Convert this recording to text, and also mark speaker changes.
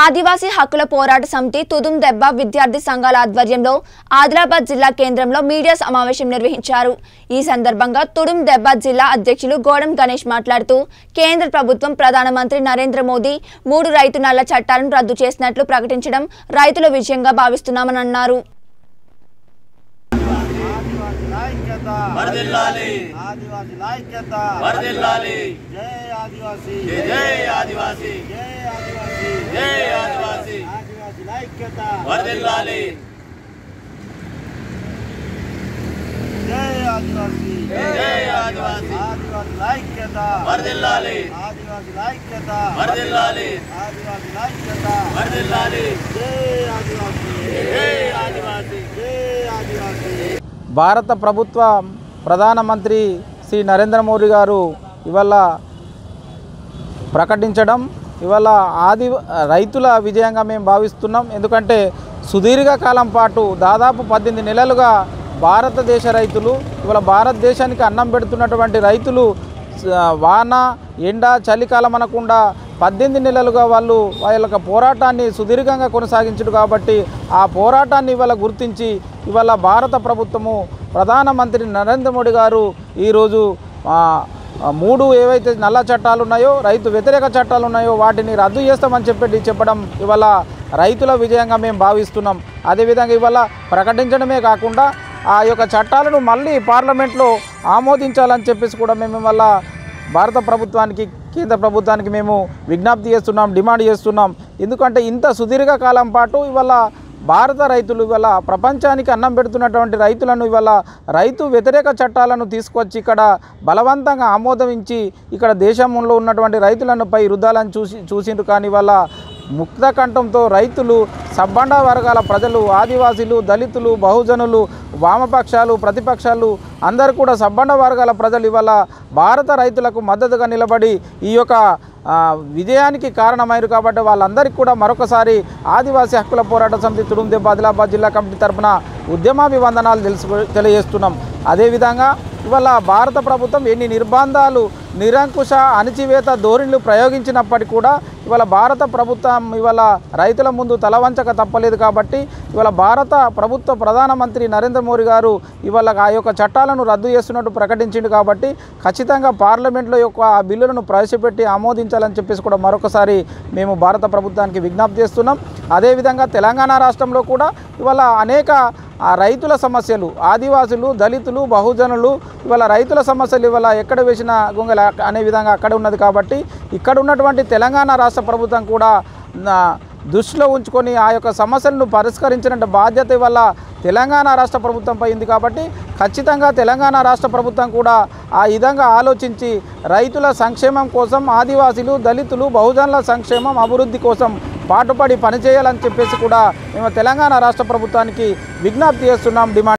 Speaker 1: ఆదివాసీ హక్కుల పోరాట సమితి తుదుం దెబ్బ విద్యార్థి సంఘాల ఆధ్వర్యంలో ఆదిలాబాద్ జిల్లా కేంద్రంలో మీడియా సమావేశం నిర్వహించారు ఈ సందర్భంగా తుడుం దెబ్బ జిల్లా అధ్యక్షులు గోడం గణేష్ మాట్లాడుతూ కేంద్ర ప్రభుత్వం ప్రధానమంత్రి నరేంద్ర మోదీ మూడు రైతు నల్ల చట్టాలను రద్దు చేసినట్లు ప్రకటించడం రైతుల విజయంగా భావిస్తున్నామని అన్నారు
Speaker 2: ఐక్యత
Speaker 3: వరదిల్లాలి
Speaker 2: ఆదివాసి ఐక్యత
Speaker 3: వరదిల్లాలి
Speaker 2: జై ఆదివాసి
Speaker 3: జై జై ఆదివాసి
Speaker 2: జై ఆదివాసి
Speaker 3: జై ఆదివాసి
Speaker 2: ఆదివాసి ఐక్యత
Speaker 3: వరదిల్లాలి
Speaker 2: జై ఆదివాసి
Speaker 3: జై జై ఆదివాసి
Speaker 2: ఆదివాసి ఐక్యత
Speaker 3: వరదిల్లాలి
Speaker 2: ఆదివాసి ఐక్యత
Speaker 3: వరదిల్లాలి
Speaker 2: ఆదివాసి ఐక్యత
Speaker 3: వరదిల్లాలి
Speaker 2: జై ఆదివాసి
Speaker 3: జై ఆదివాసి
Speaker 2: జై ఆదివాసి
Speaker 4: భారత ప్రభుత్వ ప్రధానమంత్రి శ్రీ నరేంద్ర మోడీ గారు ఇవాళ ప్రకటించడం ఇవాళ ఆది రైతుల విజయంగా మేము భావిస్తున్నాం ఎందుకంటే సుదీర్ఘకాలం పాటు దాదాపు పద్దెనిమిది నెలలుగా భారతదేశ రైతులు ఇవాళ భారతదేశానికి అన్నం పెడుతున్నటువంటి రైతులు స- వాన ఎండ చలికాలం అనకుండా పద్దెనిమిది నెలలుగా వాళ్ళు వాళ్ళ యొక్క పోరాటాన్ని సుదీర్ఘంగా కొనసాగించడు కాబట్టి ఆ పోరాటాన్ని ఇవాళ గుర్తించి ఇవాళ భారత ప్రభుత్వము ప్రధానమంత్రి నరేంద్ర మోడీ గారు ఈరోజు ఆ, ఆ మూడు ఏవైతే నల్ల చట్టాలు ఉన్నాయో రైతు వ్యతిరేక చట్టాలు ఉన్నాయో వాటిని రద్దు చేస్తామని చెప్పి చెప్పడం ఇవాళ రైతుల విజయంగా మేము భావిస్తున్నాం అదేవిధంగా ఇవాళ ప్రకటించడమే కాకుండా ఆ యొక్క చట్టాలను మళ్ళీ పార్లమెంట్లో ఆమోదించాలని చెప్పేసి కూడా మేము ఇవాళ భారత ప్రభుత్వానికి కేంద్ర ప్రభుత్వానికి మేము విజ్ఞప్తి చేస్తున్నాం డిమాండ్ చేస్తున్నాం ఎందుకంటే ఇంత సుదీర్ఘ కాలం పాటు ఇవాళ భారత రైతులు ఇవాళ ప్రపంచానికి అన్నం పెడుతున్నటువంటి రైతులను ఇవాళ రైతు వ్యతిరేక చట్టాలను తీసుకొచ్చి ఇక్కడ బలవంతంగా ఆమోదించి ఇక్కడ దేశంలో ఉన్నటువంటి రైతులను పై రుద్దాలని చూసి చూసిండ్రు కానీ ఇవాళ ముక్త కంఠంతో రైతులు సబ్బండ వర్గాల ప్రజలు ఆదివాసీలు దళితులు బహుజనులు వామపక్షాలు ప్రతిపక్షాలు అందరూ కూడా సబ్బండ వర్గాల ప్రజలు ఇవాళ భారత రైతులకు మద్దతుగా నిలబడి ఈ యొక్క ఆ, విజయానికి కారణమైరు కాబట్టి వాళ్ళందరికీ కూడా మరొకసారి ఆదివాసీ హక్కుల పోరాట సమితి తుడుందెబ్బ ఆదిలాబాద్ జిల్లా కమిటీ తరపున ఉద్యమాభివందనాలు తెలుసు తెలియజేస్తున్నాం అదేవిధంగా ఇవాళ భారత ప్రభుత్వం ఎన్ని నిర్బంధాలు నిరంకుశ అణిచివేత ధోరణులు ప్రయోగించినప్పటికీ కూడా ఇవాళ భారత ప్రభుత్వం ఇవాళ రైతుల ముందు తలవంచక తప్పలేదు కాబట్టి ఇవాళ భారత ప్రభుత్వ ప్రధానమంత్రి నరేంద్ర మోడీ గారు ఇవాళ ఆ యొక్క చట్టాలను రద్దు చేస్తున్నట్టు ప్రకటించిండు కాబట్టి ఖచ్చితంగా పార్లమెంట్లో యొక్క ఆ బిల్లులను ప్రవేశపెట్టి ఆమోదించాలని చెప్పేసి కూడా మరొకసారి మేము భారత ప్రభుత్వానికి విజ్ఞప్తి చేస్తున్నాం అదేవిధంగా తెలంగాణ రాష్ట్రంలో కూడా ఇవాళ అనేక ఆ రైతుల సమస్యలు ఆదివాసులు దళితులు బహుజనులు ఇవాళ రైతుల సమస్యలు ఇవాళ ఎక్కడ వేసిన గొంగల అనే విధంగా అక్కడ ఉన్నది కాబట్టి ఇక్కడ ఉన్నటువంటి తెలంగాణ రాష్ట్ర ప్రభుత్వం కూడా నా దృష్టిలో ఉంచుకొని ఆ యొక్క సమస్యలను పరిష్కరించిన బాధ్యత ఇవాళ తెలంగాణ రాష్ట్ర ప్రభుత్వంపై ఉంది కాబట్టి ఖచ్చితంగా తెలంగాణ రాష్ట్ర ప్రభుత్వం కూడా ఆ విధంగా ఆలోచించి రైతుల సంక్షేమం కోసం ఆదివాసీలు దళితులు బహుజనుల సంక్షేమం అభివృద్ధి కోసం పాటుపడి పనిచేయాలని చెప్పేసి కూడా మేము తెలంగాణ రాష్ట్ర ప్రభుత్వానికి విజ్ఞప్తి చేస్తున్నాం డిమాండ్